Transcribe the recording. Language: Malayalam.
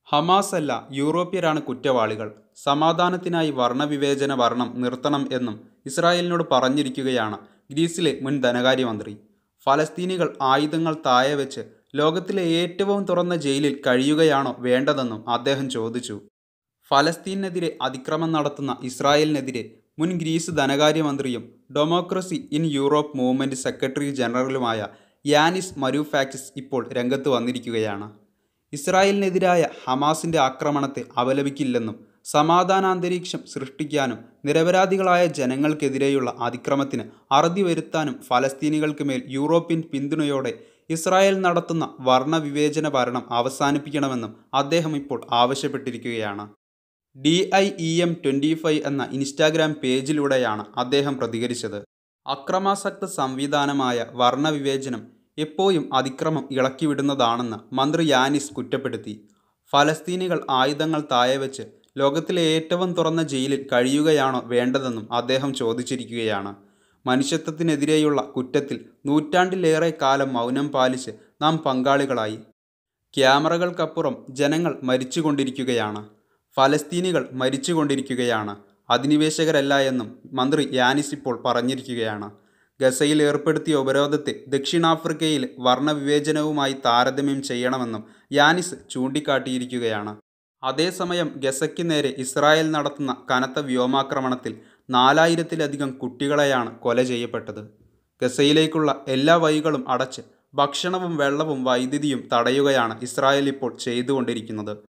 ഹമാസ് അല്ല യൂറോപ്യരാണ് കുറ്റവാളികൾ സമാധാനത്തിനായി വർണ്ണവിവേചന ഭരണം നിർത്തണം എന്നും ഇസ്രായേലിനോട് പറഞ്ഞിരിക്കുകയാണ് ഗ്രീസിലെ മുൻ ധനകാര്യമന്ത്രി ഫലസ്തീനികൾ ആയുധങ്ങൾ താഴെ വെച്ച് ലോകത്തിലെ ഏറ്റവും തുറന്ന ജയിലിൽ കഴിയുകയാണോ വേണ്ടതെന്നും അദ്ദേഹം ചോദിച്ചു ഫലസ്തീനെതിരെ അതിക്രമം നടത്തുന്ന ഇസ്രായേലിനെതിരെ മുൻ ഗ്രീസ് ധനകാര്യമന്ത്രിയും democracy in Europe movement secretary ജനറലുമായ യാനിസ് മരൂഫാക്സിസ് ഇപ്പോൾ രംഗത്ത് വന്നിരിക്കുകയാണ് ഇസ്രായേലിനെതിരായ ഹമാസിൻ്റെ ആക്രമണത്തെ അപലപിക്കില്ലെന്നും സമാധാനാന്തരീക്ഷം സൃഷ്ടിക്കാനും നിരപരാധികളായ ജനങ്ങൾക്കെതിരെയുള്ള അതിക്രമത്തിന് അറുതി വരുത്താനും ഫലസ്തീനികൾക്ക് മേൽ യൂറോപ്യൻ പിന്തുണയോടെ ഇസ്രായേൽ നടത്തുന്ന വർണ്ണവിവേചന ഭരണം അവസാനിപ്പിക്കണമെന്നും അദ്ദേഹം ഇപ്പോൾ ആവശ്യപ്പെട്ടിരിക്കുകയാണ് D I E M twenty five എന്ന ഇൻസ്റ്റാഗ്രാം പേജിലൂടെയാണ് അദ്ദേഹം പ്രതികരിച്ചത് അക്രമാസക്ത സംവിധാനമായ വർണ്ണവിവേചനം എപ്പോഴും അതിക്രമം ഇളക്കിവിടുന്നതാണെന്ന് മന്ത്രി യാനിസ് കുറ്റപ്പെടുത്തി ഫലസ്തീനികൾ ആയുധങ്ങൾ താഴെ വെച്ച് ലോകത്തിലെ ഏറ്റവും തുറന്ന ജയിലിൽ കഴിയുകയാണോ വേണ്ടതെന്നും അദ്ദേഹം ചോദിച്ചിരിക്കുകയാണ് മനുഷ്യത്വത്തിനെതിരെയുള്ള കുറ്റത്തിൽ നൂറ്റാണ്ടിലേറെ കാലം മൗനം പാലിച്ച് നാം പങ്കാളികളായി ക്യാമറകൾക്കപ്പുറം ജനങ്ങൾ മരിച്ചുകൊണ്ടിരിക്കുകയാണ് ഫലസ്തീനികൾ മരിച്ചുകൊണ്ടിരിക്കുകയാണ് അധിനിവേശകരല്ല എന്നും മന്ത്രി യാനിസ് ഇപ്പോൾ പറഞ്ഞിരിക്കുകയാണ് ഗസയിൽ ഏർപ്പെടുത്തിയ ഉപരോധത്തെ ദക്ഷിണാഫ്രിക്കയിൽ വർണ്ണവിവേചനവുമായി താരതമ്യം ചെയ്യണമെന്നും യാനിസ് ചൂണ്ടിക്കാട്ടിയിരിക്കുകയാണ് അതേസമയം ഗസയ്ക്ക് നേരെ ഇസ്രായേൽ നടത്തുന്ന കനത്ത വ്യോമാക്രമണത്തിൽ നാലായിരത്തിലധികം കുട്ടികളെയാണ് കൊല ചെയ്യപ്പെട്ടത് ഗസയിലേക്കുള്ള എല്ലാ വഴികളും അടച്ച് ഭക്ഷണവും വെള്ളവും വൈദ്യുതിയും തടയുകയാണ് ഇസ്രായേൽ ഇപ്പോൾ ചെയ്തുകൊണ്ടിരിക്കുന്നത്